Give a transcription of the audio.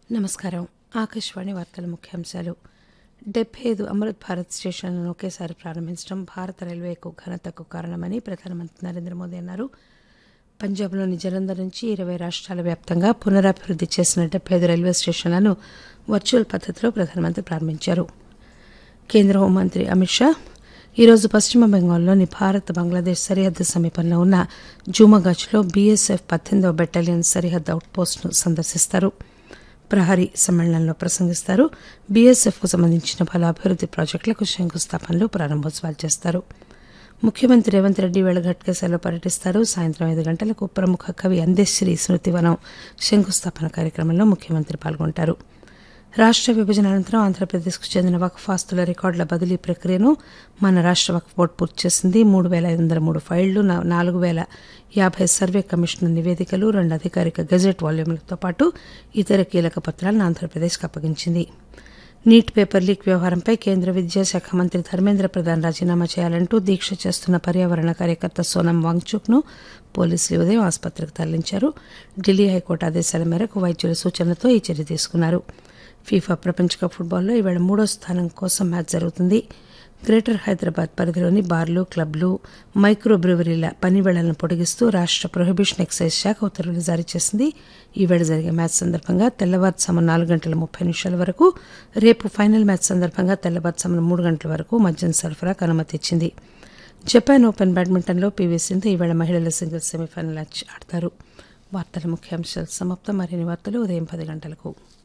నమస్కారం ఆకాశవాణి వార్తల ముఖ్యాంశాలు డెబ్బై ఐదు అమృత్ భారత్ స్టేషన్లను ఒకేసారి ప్రారంభించడం భారత రైల్వేకు ఘనతకు కారణమని ప్రధానమంత్రి నరేంద్ర మోదీ అన్నారు పంజాబ్లోని జలంధర్ నుంచి ఇరవై రాష్ట్రాల వ్యాప్తంగా పునరాభివృద్ది చేసిన డెబ్బై ఐదు రైల్వే స్టేషన్లను వర్చువల్ పద్దతిలో ప్రధానమంత్రి ప్రారంభించారు కేంద్ర హోంమంత్రి అమిత్ షా ఈరోజు పశ్చిమ బెంగాల్లోని భారత్ బంగ్లాదేశ్ సరిహద్దు సమీపంలో ఉన్న జూమగాచ్లో బీఎస్ఎఫ్ పద్దెనిమిదవ బెటాలియన్ సరిహద్దు అవుట్పోస్టును సందర్శిస్తారు ప్రహరీ సమ్మేళనంలో ప్రసంగిస్తారు బీఎస్ఎఫ్కు సంబంధించిన పలు అభివృద్ది ప్రాజెక్టులకు శంకుస్థాపనలు ప్రారంభోత్సవాలు చేస్తారు ముఖ్యమంత్రి రేవంత్ రెడ్డి వేళ ఘట్కేశాలో పర్యటిస్తారు సాయంత్రం ఐదు గంటలకు ప్రముఖ కవి అందేశ్వరి స్మృతివనం శంకుస్థాపన కార్యక్రమంలో ముఖ్యమంత్రి పాల్గొంటారు రాష్ట్ర విభజన అనంతరం ఆంధ్రప్రదేశ్కు చెందిన వక్ఫ్ ఆస్తుల రికార్డుల బదిలీ ప్రక్రియను మన రాష్ట్ర వక్ఫ్ బోర్డు పూర్తి చేసింది మూడు వేల ఐదు వందల మూడు ఫైళ్లు నా- నాలుగు వేల యాభై సర్వే కమిషన్ నివేదికలు రెండు అధికారిక గెజెట్ వాల్యూములతో పాటు ఇతర కీలక పత్రాలను ఆంధ్రప్రదేశ్కు అప్పగించింది నీట్ పేపర్ లీక్ వ్యవహారంపై కేంద్ర విద్యాశాఖ మంత్రి ధర్మేంద్ర ప్రధాన్ రాజీనామా చేయాలంటూ దీక్ష చేస్తున్న పర్యావరణ కార్యకర్త సోనం వాంగ్చుక్ను పోలీసులు ఈ ఉదయం ఆసుపత్రికి తరలించారు ఢిల్లీ హైకోర్టు ఆదేశాల మేరకు వైద్యుల సూచనలతో ఈ చర్య తీసుకున్నారు ఫీఫా ప్రపంచ కప్ ఫుట్బాల్లో ఈవేళ మూడో స్థానం కోసం మ్యాచ్ జరుగుతుంది గ్రేటర్ హైదరాబాద్ పరిధిలోని బార్లు క్లబ్లు మైక్రో బ్రూవరీల పని వేళలను పొడిగిస్తూ రాష్ట్ర ప్రొహిబిషన్ ఎక్సైజ్ శాఖ ఉత్తర్వులు జారీ చేసింది ఈవేళ జరిగే మ్యాచ్ సందర్భంగా తెల్లవారుజాము నాలుగు గంటల ముప్పై నిమిషాల వరకు రేపు ఫైనల్ మ్యాచ్ సందర్భంగా తెల్లవారుజామున మూడు గంటల వరకు మద్యం సరఫరాకు అనుమతి ఇచ్చింది జపాన్ ఓపెన్ బ్యాడ్మింటన్లో పీవీ సింధు ఈవేళ మహిళల సింగిల్స్ సెమీఫైనల్ మ్యాచ్ ఆడతారు వార్తల ముఖ్యాంశాలు సమాప్తం మరిన్ని వార్తలు ఉదయం పది గంటలకు